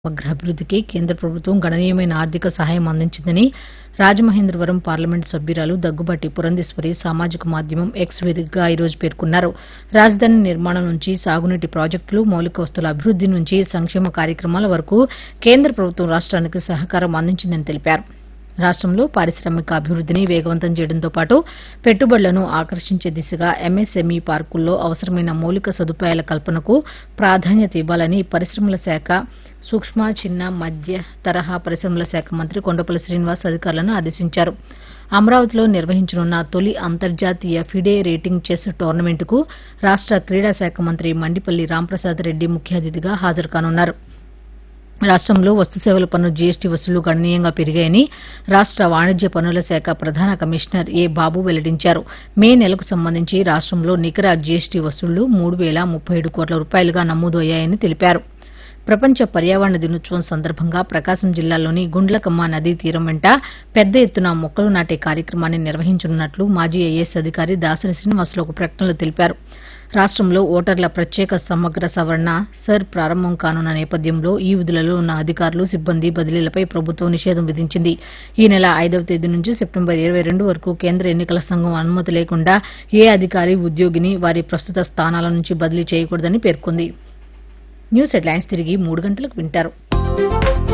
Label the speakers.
Speaker 1: సమగ్ర అభివృద్దికి కేంద్ర ప్రభుత్వం గణనీయమైన ఆర్థిక సహాయం అందించిందని రాజమహేంద్రవరం పార్లమెంటు సభ్యురాలు దగ్గుబాటి పురంధేశ్వరి సామాజిక మాధ్యమం ఎక్స్ వేదికగా ఈరోజు పేర్కొన్నారు రాజధాని నిర్మాణం నుంచి సాగునీటి ప్రాజెక్టులు మౌలిక వస్తువుల అభివృద్ది నుంచి సంక్షేమ కార్యక్రమాల వరకు కేంద్ర ప్రభుత్వం రాష్ట్రానికి సహకారం అందించిందని తెలిపారు రాష్టంలో పారిశ్రామిక అభివృద్దిని వేగవంతం చేయడంతో పాటు పెట్టుబడులను ఆకర్షించే దిశగా ఎంఎస్ఎంఈ పార్కుల్లో అవసరమైన మౌలిక సదుపాయాల కల్పనకు ప్రాధాన్యత ఇవ్వాలని పరిశ్రమల శాఖ సూక్ష్మ చిన్న మధ్య తరహా పరిశ్రమల శాఖ మంత్రి కొండపల్లి శ్రీనివాస్ అధికారులను ఆదేశించారు అమరావతిలో నిర్వహించనున్న తొలి అంతర్జాతీయ ఫిడే రేటింగ్ చెస్ టోర్నమెంటుకు రాష్ట క్రీడా శాఖ మంత్రి మండిపల్లి రాంప్రసాద్ రెడ్డి ముఖ్య అతిథిగా హాజరు కానున్నారు రాష్టంలో వస్తుసేవల పన్ను జీఎస్టీ వసూళ్లు గణనీయంగా పెరిగాయని రాష్ట వాణిజ్య పన్నుల శాఖ ప్రధాన కమిషనర్ ఏ బాబు వెల్లడించారు మే నెలకు సంబంధించి రాష్టంలో నికర జీఎస్టీ వసూళ్లు మూడు వేల ముప్పై ఏడు కోట్ల రూపాయలుగా నమోదు అయ్యాయని తెలిపారు ప్రపంచ పర్యావరణ దినోత్సవం సందర్భంగా ప్రకాశం జిల్లాలోని గుండ్లకమ్మ నదీ తీరం వెంట పెద్ద ఎత్తున మొక్కలు నాటే కార్యక్రమాన్ని నిర్వహించనున్నట్లు మాజీ ఐఏఎస్ అధికారి దాసరి శ్రీనివాసులు ఒక ప్రకటనలో తెలిపారు రాష్టంలో ఓటర్ల ప్రత్యేక సమగ్ర సవరణ సర్ ప్రారంభం కానున్న నేపథ్యంలో ఈ విధులలో ఉన్న అధికారులు సిబ్బంది బదిలీలపై ప్రభుత్వం నిషేధం విధించింది ఈ నెల ఐదవ తేదీ నుంచి సెప్టెంబర్ ఇరవై రెండు వరకు కేంద్ర ఎన్నికల సంఘం అనుమతి లేకుండా ఏ అధికారి ఉద్యోగిని వారి ప్రస్తుత స్థానాల నుంచి బదిలీ చేయకూడదని పేర్కొంది న్యూస్ హెడ్లైన్స్ తిరిగి మూడు గంటలకు వింటారు